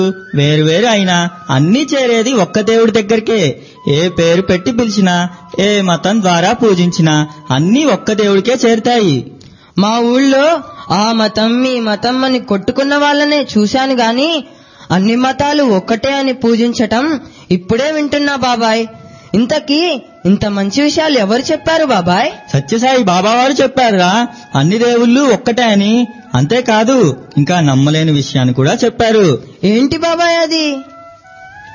వేరు వేరు అయినా అన్నీ చేరేది ఒక్క దేవుడి దగ్గరికే ఏ పేరు పెట్టి పిలిచినా ఏ మతం ద్వారా పూజించినా అన్నీ ఒక్క దేవుడికే చేరుతాయి మా ఊళ్ళో ఆ మతం ఈ మతం అని కొట్టుకున్న వాళ్ళనే చూశాను గాని అన్ని మతాలు ఒక్కటే అని పూజించటం ఇప్పుడే వింటున్నా బాబాయ్ ఇంతకీ ఇంత మంచి విషయాలు ఎవరు చెప్పారు బాబాయ్ సత్యసాయి బాబావారు చెప్పారురా అన్ని దేవుళ్ళు ఒక్కటే అని అంతేకాదు ఇంకా నమ్మలేని విషయాన్ని కూడా చెప్పారు ఏంటి బాబాయ్ అది